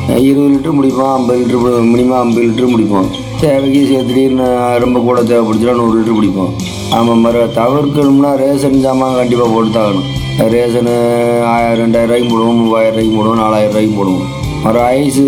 இருபது லிட்டர் முடிப்போம் ஐம்பது லிட்டர் மினிமம் ஐம்பது லிட்டர் முடிப்போம் தேவைக்கு சே- திடீர்னு ரொம்ப கூட தேவைப்படுச்சுன்னா நூறு லிட்டர் பிடிப்போம் ஆமாம் மறு தவிர்க்கணும்னா ரேஷன் சாமான் கண்டிப்பாக போட்டு தாகணும் ரேஷனு ஆயிரம் ரெண்டாயிரம் ரூபாய்க்கு போடுவோம் மூவாயிரம் ரூபாய்க்கு போடுவோம் நாலாயிரம் ரூபாய்க்கு போடுவோம் மறு ஐஸு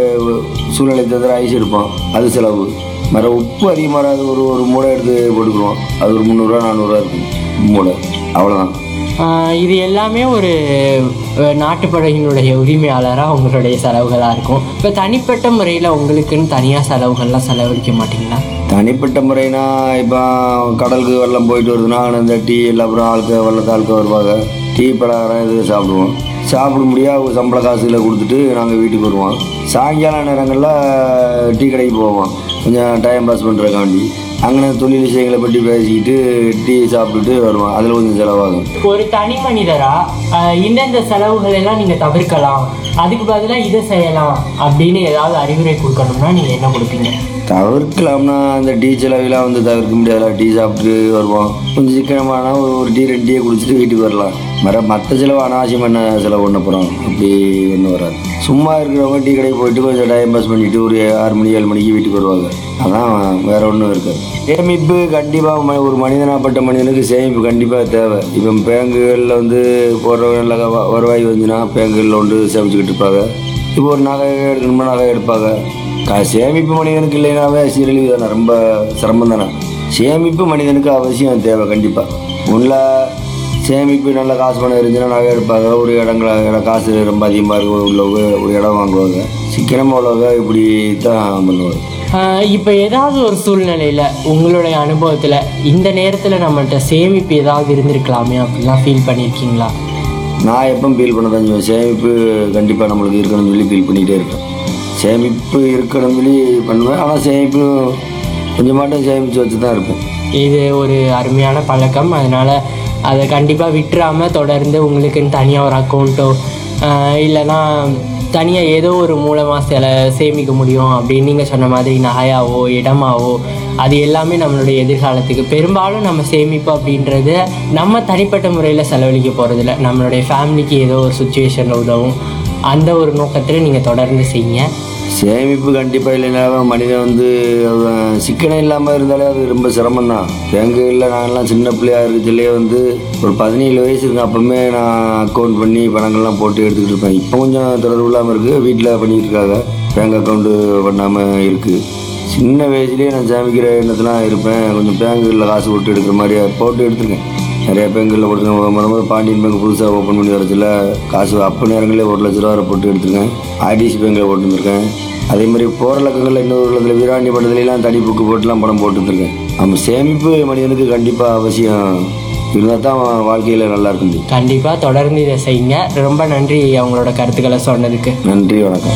சூழ்நிலை தவிர ஐஸ் எடுப்போம் அது செலவு மறு உப்பு அதிகமாக வராது ஒரு ஒரு மூடை எடுத்து போட்டுக்குருவோம் அது ஒரு முந்நூறுரூவா நானூறுரூவா இருக்கும் மூடை அவ்வளோதான் ஆஹ் இது எல்லாமே ஒரு அஹ், நாட்டுப்படையினுடைய உரிமையாளராக உங்களுடைய செலவுகளாக இருக்கும் இப்போ தனிப்பட்ட முறையில் உங்களுக்குன்னு தனியாக செலவுகள்லாம் செலவழிக்க மாட்டீங்களா தனிப்பட்ட முறைனா இப்போ கடலுக்கு வெள்ளம் போயிட்டு வருதுன்னா இந்த டீ எல்லாம் அப்புறம் ஆளுக்கு வெள்ளத்து ஆளுக்கு வருவாங்க டீ பலகாரம் இது சாப்பிடுவோம் சாப்பிட முடியாது அவங்க சம்பள காசுகளை கொடுத்துட்டு நாங்கள் வீட்டுக்கு வருவோம் சாயங்கால நேரங்களில் டீ கடைக்கு போவோம் கொஞ்சம் டைம் பாஸ் பண்ணுறதுக்காண்டி அங்கே தொழில் விஷயங்களை பற்றி பேசிக்கிட்டு டீ சாப்பிட்டுட்டு வருவோம் அதில் கொஞ்சம் செலவாகும் ஒரு தனி மனிதரா ஆஹ், இந்தந்த செலவுகள் எல்லாம் நீங்கள் தவிர்க்கலாம் அதுக்கு பதிலாக இதை செய்யலாம் அப்படின்னு ஏதாவது அறிவுரை கொடுக்கணும்னா நீங்கள் என்ன கொடுப்பீங்க தவிர்க்கலாம்னா அந்த டீ செலவெல்லாம் வந்து தவிர்க்க முடியாதுல டீ சாப்பிட்டு வருவோம் கொஞ்சம் சிக்கனமான ஒரு ஒரு டீ ரெண்டு டீயை குடிச்சிட்டு வீட்டுக்கு வரலாம் மற மற்ற செலவு அனாவசியம் என்ன செலவு பண்ண போகிறோம் அப்படி ஒன்றும் வராது சும்மா இருக்கிறவங்க டீ கடைக்கு போயிட்டு கொஞ்சம் டைம் பாஸ் பண்ணிட்டு ஒரு ஆறு மணி ஏழு மணிக்கு வீட்டுக்கு வருவாங்க அதான் வேற ஒன்றும் இருக்காது சேமிப்பு கண்டிப்பாக ஒரு மனிதனாப்பட்ட மனிதனுக்கு சேமிப்பு கண்டிப்பாக தேவை இப்போ பேங்குகளில் வந்து போடுறவங்க வருவாய் வந்துச்சுன்னா பேங்குகளில் வந்து சேமிச்சுக்கிட்டு இருப்பாங்க இப்போ ஒரு நகை எடுக்கணும்னா நகை எடுப்பாங்க கா- சேமிப்பு மனிதனுக்கு இல்லைனாவே சீரழிவு தானே ரொம்ப சிரமம் தானே சேமிப்பு மனிதனுக்கு அவசியம் தேவை கண்டிப்பாக உள்ள சேமிப்பு நல்ல காசு பணம் இருந்துச்சுன்னா நகை எடுப்பாங்க ஒரு இடங்கள இடம் காசு ரொம்ப அதிகமாக இருக்கும் உள்ளவங்க ஒரு இடம் வாங்குவாங்க சிக்கனமாக உள்ளவங்க இப்படி தான் பண்ணுவாங்க இப்போ ஏதாவது ஒரு சூழ்நிலையில் உங்களுடைய அனுபவத்தில் இந்த நேரத்தில் நம்மள்ட்ட சேமிப்பு ஏதாவது இருந்திருக்கலாமே அப்படிலாம் ஃபீல் பண்ணியிருக்கீங்களா நான் எப்போ ஃபீல் பண்ண தான் செய்வேன் சேமிப்பு கண்டிப்பாக நம்மளுக்கு இருக்கணும்னு சொல்லி ஃபீல் பண்ணிகிட்டே இருப்பேன் சேமிப்பு இருக்கணும்னு சொல்லி பண்ணுவேன் ஆனால் சேமிப்பு கொஞ்சமாட்டம் சேமித்து வச்சு தான் இருப்பேன் இது ஒரு அருமையான பழக்கம் அதனால் அதை கண்டிப்பாக விட்டுறாமல் தொடர்ந்து உங்களுக்குன்னு தனியாக ஒரு அக்கௌண்ட்டோ இல்லைன்னா தனியாக ஏதோ ஒரு மூலமாக சில சேமிக்க முடியும் அப்படின்னு நீங்கள் சொன்ன மாதிரி நகையாவோ இடமாவோ அது எல்லாமே நம்மளுடைய எதிர்காலத்துக்கு பெரும்பாலும் நம்ம சேமிப்பு அப்படின்றது நம்ம தனிப்பட்ட முறையில் செலவழிக்க போகிறதில்ல நம்மளுடைய ஃபேமிலிக்கு ஏதோ ஒரு சுச்சுவேஷனில் உதவும் அந்த ஒரு நோக்கத்தில் நீங்கள் தொடர்ந்து செய்யுங்க சேமிப்பு கண்டிப்பாக இல்லைனாலும் மனிதன் வந்து அவன் சிக்கனம் இல்லாமல் இருந்தாலே அது ரொம்ப சிரமம் தான் பேங்குகளில் நாங்கள்லாம் சின்ன பிள்ளையா இருக்கிறதுலேயே வந்து ஒரு பதினேழு வயசு இருக்கு அப்போவுமே நான் அக்கௌண்ட் பண்ணி பணங்கள்லாம் போட்டு எடுத்துக்கிட்டு இருப்பேன் இப்போ கொஞ்சம் தொடர்பு இல்லாமல் இருக்குது வீட்டில் பண்ணிட்டு இருக்காங்க பேங்க் அக்கௌண்ட்டு பண்ணாமல் இருக்குது சின்ன வயசுலேயே நான் சேமிக்கிற எண்ணத்துலாம் இருப்பேன் கொஞ்சம் பேங்குகளில் காசு போட்டு எடுக்கிற மாதிரி போட்டு எடுத்துருக்கேன் நிறைய பேங்குகளில் போட்டுருக்கேன் முத முதல்ல பாண்டியன் பேங்க் புதுசாக ஓப்பன் பண்ணி வரச்சில் காசு அப்போ நேரங்களே ஒரு லட்ச ரூபா வரை போட்டு எடுத்துருக்கேன் ஐடிசி பேங்கில் போட்டு வந்திருக்கேன் அதே மாதிரி போகிற லக்கங்களில் இன்னொரு உள்ளத்தில் வீராண்டி படத்துலலாம் தனி புக்கு போட்டுலாம் பணம் போட்டு வந்திருக்கேன் நம்ம சேமிப்பு மனிதனுக்கு கண்டிப்பாக அவசியம் இருந்தால் தான் வாழ்க்கையில் நல்லா இருக்க முடியும் கண்டிப்பாக தொடர்ந்து இதை செய்யுங்க ரொம்ப நன்றி அவங்களோட கருத்துக்களை சொன்னதுக்கு நன்றி வணக்கம்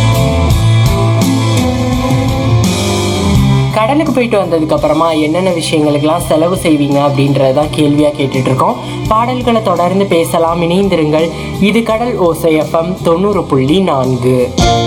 கடலுக்கு போயிட்டு வந்ததுக்கு அப்புறமா என்னென்ன விஷயங்களுக்கெல்லாம் செலவு செய்வீங்க அப்படின்றதான் கேள்வியா கேட்டுட்டு இருக்கோம் பாடல்களை தொடர்ந்து பேசலாம் இணைந்திருங்கள் இது கடல் ஓசை எஃப்எம் தொண்ணூறு புள்ளி நான்கு